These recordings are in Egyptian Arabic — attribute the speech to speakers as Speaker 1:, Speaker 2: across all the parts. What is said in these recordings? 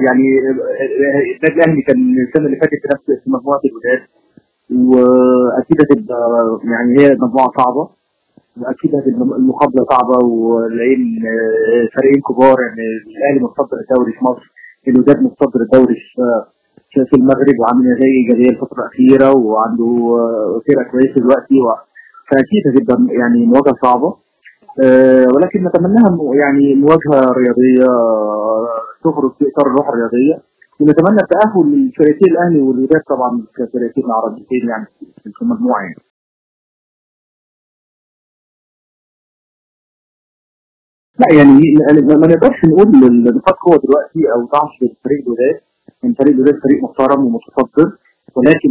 Speaker 1: يعني النادي الاهلي كان السنه اللي فاتت في نفس في مجموعه الوداد واكيد هتبقى يعني هي مجموعه صعبه واكيد هتبقى المقابله صعبه ولان فريقين كبار يعني الاهلي متصدر الدوري في مصر الوداد متصدر الدوري في في المغرب وعامل نتائج ايجابيه الفتره الاخيره وعنده فرقه كويسه دلوقتي فاكيد هتبقى يعني مواجهه صعبه أه ولكن نتمناها يعني مواجهه رياضيه تخرج في اطار الروح الرياضيه ونتمنى التاهل للفريقين الاهلي والوداد طبعا كفريقين عربيتين يعني في المجموعه يعني. لا يعني ما نقدرش نقول نقاط قوه دلوقتي او ضعف فريق الوداد يعني فريق الوداد فريق محترم ومتصدر ولكن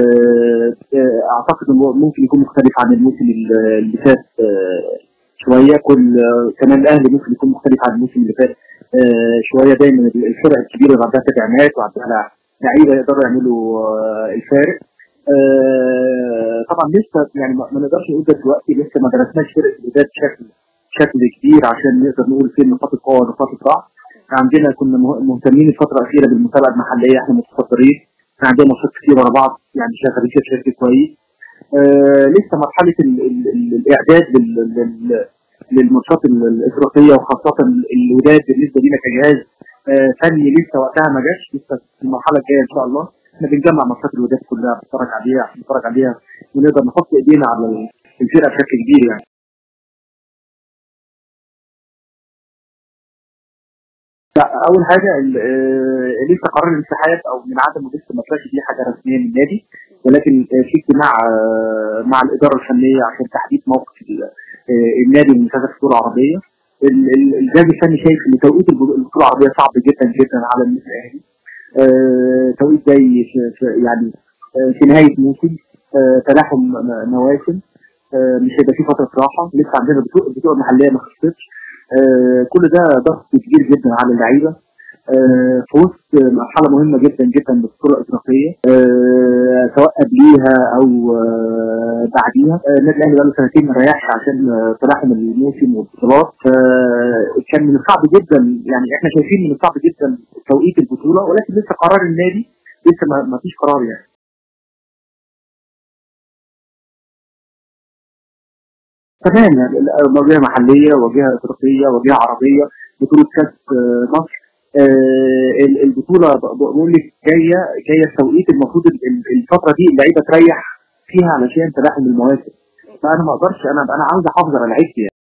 Speaker 1: اعتقد انه ممكن يكون مختلف عن الموسم اللي فات شويه كل كمان الاهلي ممكن يكون مختلف عن الموسم اللي فات شويه دايما الفرق الكبيره اللي عندها تدعيمات وعندها لعيبه يقدروا يعملوا الفارق طبعا لسه يعني ما نقدرش نقول ده دلوقتي لسه ما درسناش فرق الوداد بشكل بشكل كبير عشان نقدر نقول فين نقاط القوه ونقاط الضعف عندنا كنا مهتمين الفتره الاخيره بالمتابعه المحليه احنا متصدرين كان عندنا ماتشات كتير ورا بعض يعني شغالين فيها بشكل كويس آه لسه مرحله ال ال ال الاعداد للماتشات الافريقيه وخاصه الوداد بالنسبه لنا كجهاز آه فني لسه وقتها ما جاش لسه في المرحله الجايه ان شاء الله احنا بنجمع ماتشات الوداد كلها بنتفرج عليها عشان نتفرج عليها ونقدر نحط ايدينا على الفرقه بشكل كبير يعني اول حاجه لسه قرار الانسحاب او من عدم لسه ما طلعش دي حاجه رسميه من النادي ولكن في اجتماع مع الاداره الفنيه عشان تحديد موقف النادي من هذا البطوله العربيه الجهاز الفني شايف ان توقيت البطوله العربيه صعب جدا جدا على النادي الاهلي توقيت جاي يعني في نهايه موسم تلاحم مواسم مش هيبقى في فتره راحه لسه عندنا بطوله محليه ما خلصتش آه كل ده ضغط كبير جدا على اللعيبه آه في وسط مرحله مهمه جدا جدا بالبطوله الافريقيه آه سواء قبليها او بعديها النادي الاهلي بقاله سنتين ما ريحش عشان تلاحم الموسم والبطولات كان من الصعب جدا يعني احنا شايفين من الصعب جدا توقيت البطوله ولكن لسه قرار النادي لسه ما فيش قرار يعني تمام يعني واجهه محليه واجهه افريقيه واجهه عربيه بطوله كاس مصر آه البطوله بقول لك جايه جايه التوقيت المفروض الفتره دي اللعيبه تريح فيها علشان تلاحم المواسم فانا ما اقدرش انا انا عاوز احافظ على لعيبتي